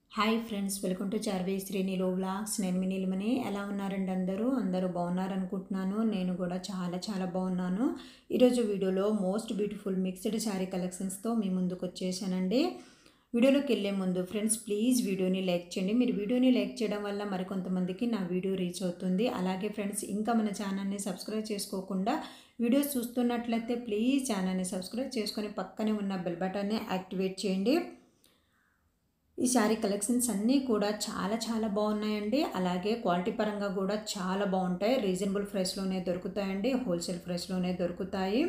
Hi friends welcome to Charvi శ్రీనిలో vlogs నేను మీ నీలిమని ఎలా ఉన్నారండి అందరూ అందరూ బాగున్నారు అనుకుంటున్నాను నేను కూడా చాలా చాలా బాగున్నాను ఈరోజు వీడియోలో మోస్ట్ బ్యూటిఫుల్ మిక్స్డ్ శారీ కలెక్షన్స్తో మీ ముందుకు వచ్చేసానండి వీడియోలోకి వెళ్ళే ముందు ఫ్రెండ్స్ ప్లీజ్ వీడియోని లైక్ చేయండి మీరు వీడియోని లైక్ చేయడం వల్ల మరికొంతమందికి నా వీడియో రీచ్ అవుతుంది అలాగే ఫ్రెండ్స్ ఇంకా మన ఛానల్ని సబ్స్క్రైబ్ చేసుకోకుండా వీడియోస్ చూస్తున్నట్లయితే ప్లీజ్ ఛానల్ని సబ్స్క్రైబ్ చేసుకొని పక్కనే ఉన్న బెల్ బటన్ని యాక్టివేట్ చేయండి ఈ శారీ కలెక్షన్స్ అన్నీ కూడా చాలా చాలా బాగున్నాయండి అలాగే క్వాలిటీ పరంగా కూడా చాలా బాగుంటాయి రీజనబుల్ ప్రైస్లోనే దొరుకుతాయండి హోల్సేల్ ప్రైస్లోనే దొరుకుతాయి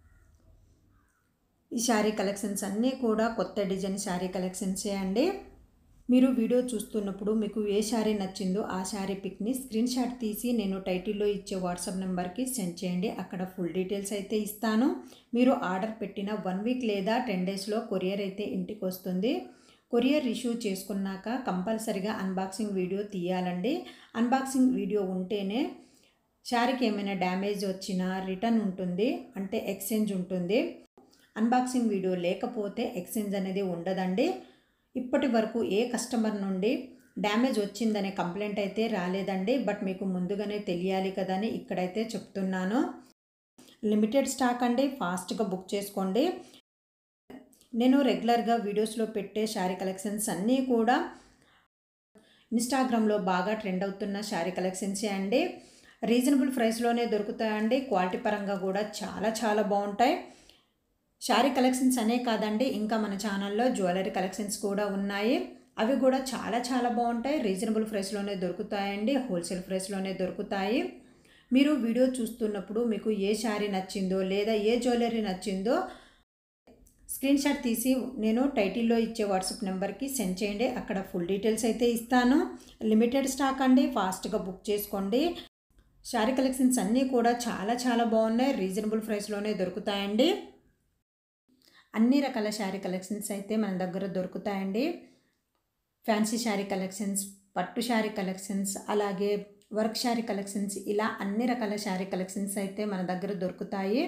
ఈ శారీ కలెక్షన్స్ అన్నీ కూడా కొత్త డిజైన్ శారీ కలెక్షన్సే అండి మీరు వీడియో చూస్తున్నప్పుడు మీకు ఏ శారీ నచ్చిందో ఆ శారీ పిక్ని స్క్రీన్ షాట్ తీసి నేను టైటిల్లో ఇచ్చే వాట్సాప్ నెంబర్కి సెండ్ చేయండి అక్కడ ఫుల్ డీటెయిల్స్ అయితే ఇస్తాను మీరు ఆర్డర్ పెట్టిన వన్ వీక్ లేదా టెన్ డేస్లో కొరియర్ అయితే ఇంటికి వస్తుంది కొరియర్ రిసీవ్ చేసుకున్నాక కంపల్సరిగా అన్బాక్సింగ్ వీడియో తీయాలండి అన్బాక్సింగ్ వీడియో ఉంటేనే శారీకి ఏమైనా డ్యామేజ్ వచ్చినా రిటర్న్ ఉంటుంది అంటే ఎక్స్చేంజ్ ఉంటుంది అన్బాక్సింగ్ వీడియో లేకపోతే ఎక్స్చేంజ్ అనేది ఉండదండి ఇప్పటి వరకు ఏ కస్టమర్ నుండి డ్యామేజ్ వచ్చిందనే కంప్లైంట్ అయితే రాలేదండి బట్ మీకు ముందుగానే తెలియాలి కదని ఇక్కడైతే చెప్తున్నాను లిమిటెడ్ స్టాక్ అండి ఫాస్ట్గా బుక్ చేసుకోండి నేను రెగ్యులర్గా వీడియోస్లో పెట్టే శారీ కలెక్షన్స్ అన్నీ కూడా ఇన్స్టాగ్రామ్లో బాగా ట్రెండ్ అవుతున్న శారీ కలెక్షన్సే అండి రీజనబుల్ ప్రైస్లోనే దొరుకుతాయండి క్వాలిటీ పరంగా కూడా చాలా చాలా బాగుంటాయి శారీ కలెక్షన్స్ అనే కాదండి ఇంకా మన ఛానల్లో జ్యువెలరీ కలెక్షన్స్ కూడా ఉన్నాయి అవి కూడా చాలా చాలా బాగుంటాయి రీజనబుల్ ప్రైస్లోనే దొరుకుతాయండి హోల్సేల్ ప్రైస్లోనే దొరుకుతాయి మీరు వీడియో చూస్తున్నప్పుడు మీకు ఏ శారీ నచ్చిందో లేదా ఏ జ్యువెలరీ నచ్చిందో స్క్రీన్ షాట్ తీసి నేను టైటిల్లో ఇచ్చే వాట్సాప్ నెంబర్కి సెండ్ చేయండి అక్కడ ఫుల్ డీటెయిల్స్ అయితే ఇస్తాను లిమిటెడ్ స్టాక్ అండి ఫాస్ట్గా బుక్ చేసుకోండి శారీ కలెక్షన్స్ అన్నీ కూడా చాలా చాలా బాగున్నాయి రీజనబుల్ ప్రైస్లోనే దొరుకుతాయండి అన్ని రకాల శారీ కలెక్షన్స్ అయితే మన దగ్గర దొరుకుతాయండి ఫ్యాన్సీ శారీ కలెక్షన్స్ పట్టు శారీ కలెక్షన్స్ అలాగే వర్క్ శారీ కలెక్షన్స్ ఇలా అన్ని రకాల శారీ కలెక్షన్స్ అయితే మన దగ్గర దొరుకుతాయి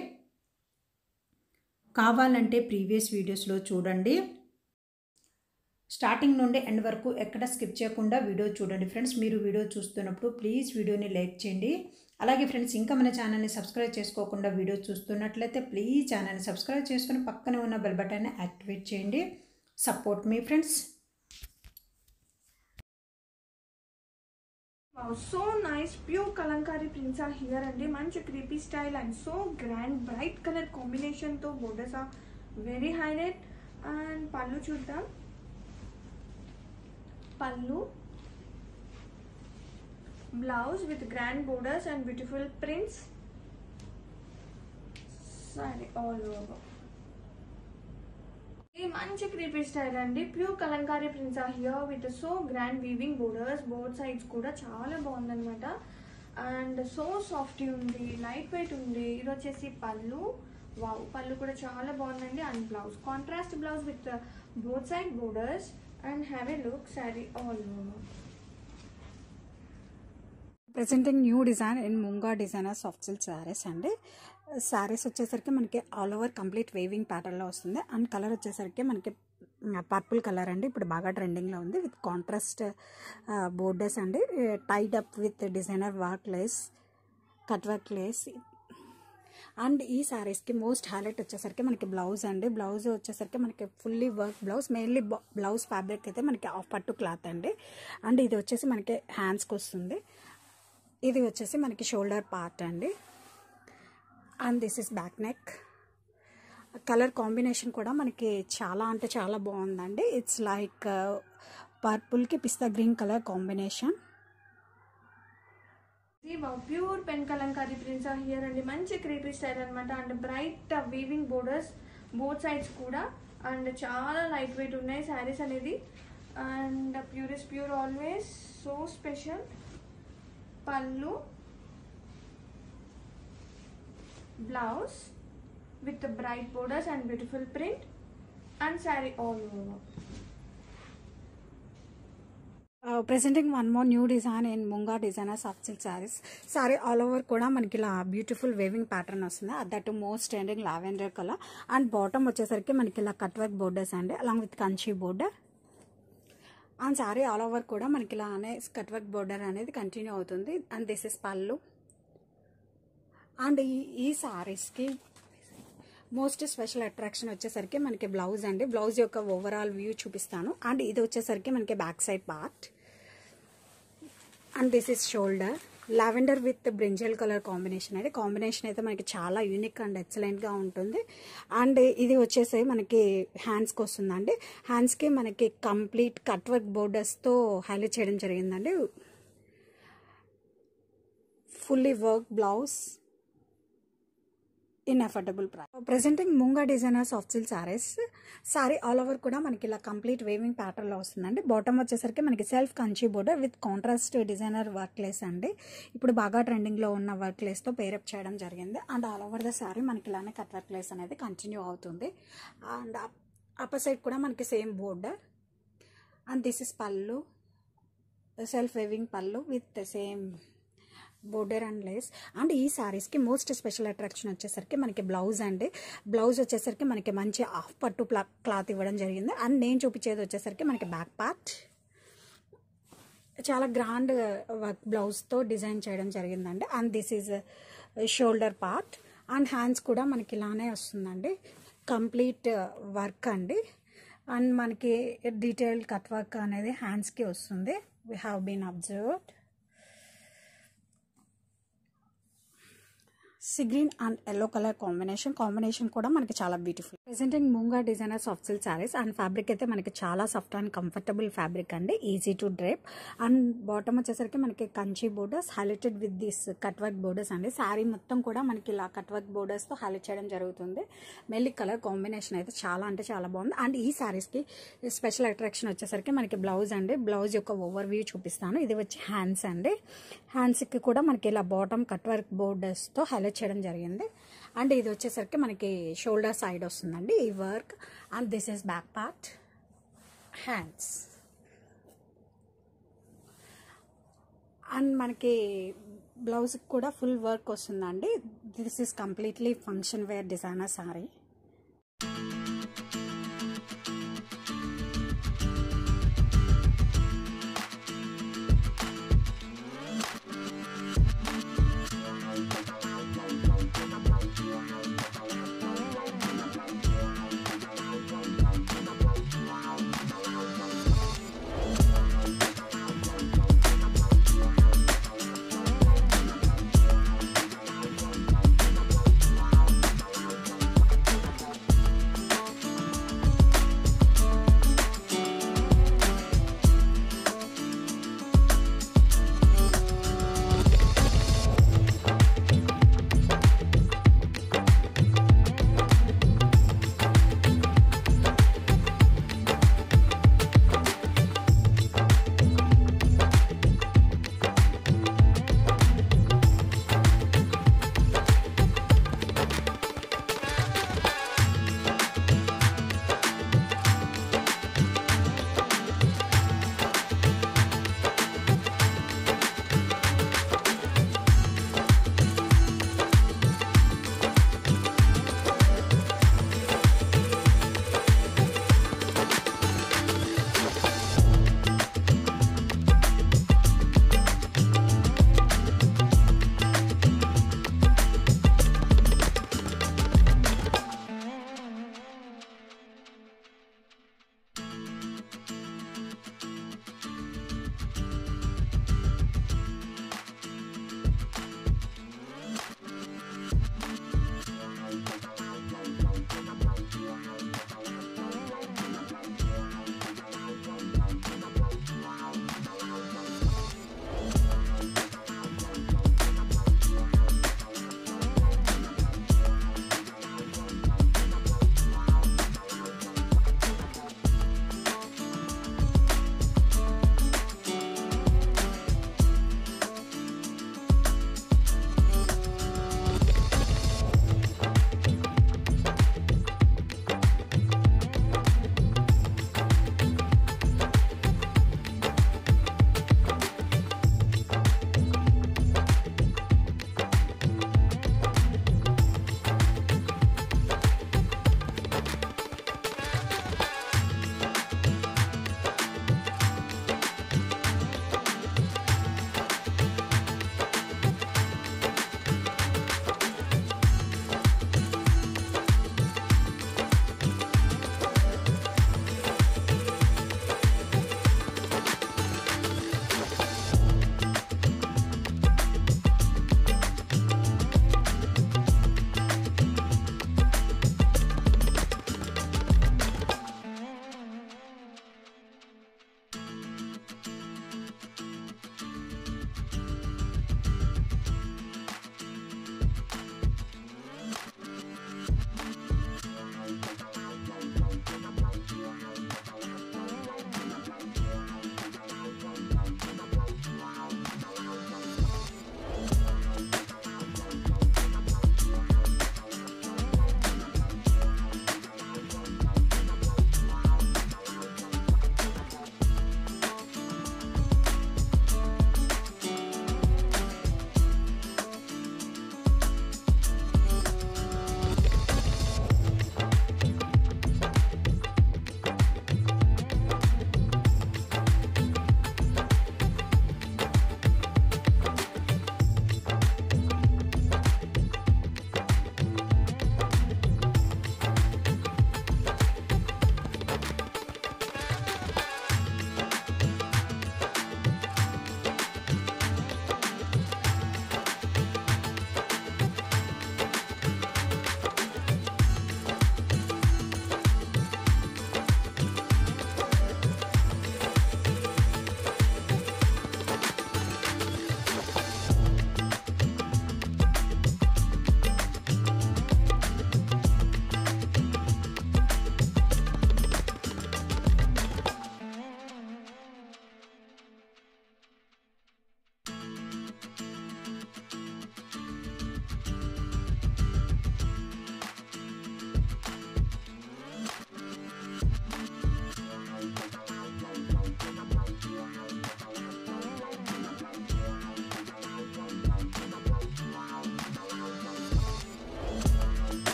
కావాలంటే ప్రీవియస్ వీడియోస్లో చూడండి స్టార్టింగ్ నుండి ఎండ్ వరకు ఎక్కడ స్కిప్ చేయకుండా వీడియో చూడండి ఫ్రెండ్స్ మీరు వీడియో చూస్తున్నప్పుడు ప్లీజ్ వీడియోని లైక్ చేయండి అలాగే ఫ్రెండ్స్ ఇంకా మన ఛానల్ని సబ్స్క్రైబ్ చేసుకోకుండా వీడియో చూస్తున్నట్లయితే ప్లీజ్ ఛానల్ని సబ్స్క్రైబ్ చేసుకుని పక్కనే ఉన్న బెల్ బటన్ని యాక్టివేట్ చేయండి సపోర్ట్ మీ friends Wow, so nice. Pure Kalankari prints are here and మంచి creepy style and so grand bright color combination తో borders are very highlight and pallu చూద్దాం pallu blouse with grand borders and beautiful prints సరే all over ఇది మంచి crepey style అండి pure Kalamkari prints are here with so grand weaving borders board sides కూడా చాలా బాగుందన్నమాట and so soft ఉంది లైట్ వెయిట్ ఉంది ఇది వచ్చేసి పళ్ళు వావ్ పళ్ళు కూడా చాలా బాగుందండి and blouse contrast blouse with both side borders and have a look sari all presenting new design in Munga designer soft silk saris అండి శారీస్ వచ్చేసరికి మనకి ఆల్ ఓవర్ కంప్లీట్ వేవింగ్ ప్యాటర్న్లో వస్తుంది అండ్ కలర్ వచ్చేసరికి మనకి పర్పుల్ కలర్ అండి ఇప్పుడు బాగా ట్రెండింగ్లో ఉంది విత్ కాంట్రాస్ట్ బోర్డర్స్ అండి tied up with designer work lace cut work lace and ఈ శారీస్కి మోస్ట్ హైలైట్ వచ్చేసరికి మనకి బ్లౌజ్ అండి బ్లౌజ్ వచ్చేసరికి మనకి fully work blouse mainly blouse fabric అయితే మనకి ఆఫ్ పట్టు క్లాత్ అండి అండ్ ఇది వచ్చేసి మనకి హ్యాండ్స్కి వస్తుంది ఇది వచ్చేసి మనకి షోల్డర్ పార్ట్ అండి and this is back neck colour combination కూడా మనకి చాలా అంటే చాలా బాగుందండి ఇట్స్ లైక్ పర్పుల్కి pista green colour combination pure pen Kalamkari prints are here అండి మంచి క్రీపీ స్టైల్ అనమాట and bright weaving borders both sides కూడా అండ్ చాలా లైట్ వెయిట్ ఉన్నాయి శారీస్ అనేది and pure is pure always so special pallu blouse with bright borders and beautiful print and sari all over presenting one more new design in Munga designer soft silk saris sari all over కూడా మనకి ఇలా beautiful weaving pattern వస్తుంది that most trending lavender colour and bottom వచ్చేసరికి మనకి ఇలా cut work borders అండి along with Kanchi border and sari all over కూడా మనకి ఇలానే స్కట్ వర్క్ బోర్డర్ అనేది కంటిన్యూ అవుతుంది and this is pallu and ఈ ఈ సారీస్కి మోస్ట్ స్పెషల్ అట్రాక్షన్ వచ్చేసరికి మనకి బ్లౌజ్ అండి బ్లౌజ్ యొక్క ఓవరాల్ వ్యూ చూపిస్తాను అండ్ ఇది వచ్చేసరికి మనకి back side part and this is shoulder lavender with brinjal colour combination అయితే కాంబినేషన్ అయితే మనకి చాలా యూనిక్ అండ్ ఎక్సలెంట్గా ఉంటుంది అండ్ ఇది వచ్చేసి మనకి హ్యాండ్స్కి వస్తుందండి హ్యాండ్స్కి మనకి కంప్లీట్ కట్ వర్క్ బోర్డర్స్తో హైలైట్ చేయడం జరిగిందండి fully work blouse in affordable price presenting Munga designer soft silk saris sari all over కూడా మనకి ఇలా కంప్లీట్ వేవింగ్ ప్యాటర్న్లో వస్తుందండి బాటమ్ వచ్చేసరికి మనకి self Kanchi border with contrast designer work lace అండి ఇప్పుడు బాగా ట్రెండింగ్లో ఉన్న వర్క్ లేస్తో పేరప్ చేయడం జరిగింది and all over the sari మనకి ఇలానే కట్ వర్క్ లేస్ అనేది కంటిన్యూ అవుతుంది అండ్ అప్పర్ సైడ్ కూడా మనకి same border and this is pallu self weaving pallu with same border and lace and ఈ శారీస్కి మోస్ట్ స్పెషల్ అట్రాక్షన్ వచ్చేసరికి మనకి బ్లౌజ్ అండి బ్లౌజ్ వచ్చేసరికి మనకి మంచి హాఫ్ పట్టు ప్లా క్లాత్ ఇవ్వడం జరిగింది అండ్ నేను చూపించేది వచ్చేసరికి మనకి బ్యాక్ పార్ట్ చాలా గ్రాండ్ వర్క్ బ్లౌజ్తో డిజైన్ చేయడం జరిగిందండి and this is shoulder part and hands కూడా మనకి ఇలానే వస్తుందండి కంప్లీట్ వర్క్ అండి అండ్ మనకి డీటెయిల్ కట్ వర్క్ అనేది హ్యాండ్స్కి వస్తుంది we have been observed sea green and yellow colour combination combination కూడా మనకి చాలా beautiful presenting Moonga designer soft silk saris and fabric అయితే మనకి చాలా సాఫ్ట్ అండ్ కంఫర్టబుల్ ఫ్యాబ్రిక్ అండి easy to drape and bottom వచ్చేసరికి మనకి Kanchi borders highlighted with this cut work borders అండి శారీ మొత్తం కూడా మనకి ఇలా కట్ వర్క్ బోర్డర్స్తో హైలైట్ చేయడం జరుగుతుంది మెల్లి కలర్ కాంబినేషన్ అయితే చాలా అంటే చాలా బాగుంది అండ్ ఈ శారీస్కి స్పెషల్ అట్రాక్షన్ వచ్చేసరికి మనకి బ్లౌజ్ అండి బ్లౌజ్ యొక్క ఓవర్ వ్యూ చూపిస్తాను ఇది వచ్చి హ్యాండ్స్ అండి హ్యాండ్స్కి కూడా మనకి ఇలా బాటమ్ కట్ వర్క్ బోర్డర్స్తో హైలైట్ చేయడం జరిగింది అండ్ ఇది వచ్చేసరికి మనకి షోల్డర్ సైడ్ వస్తుందండి ఈ work and this is back part hands and మనకి బ్లౌజ్కి కూడా ఫుల్ వర్క్ వస్తుందండి this is completely function wear designer sorry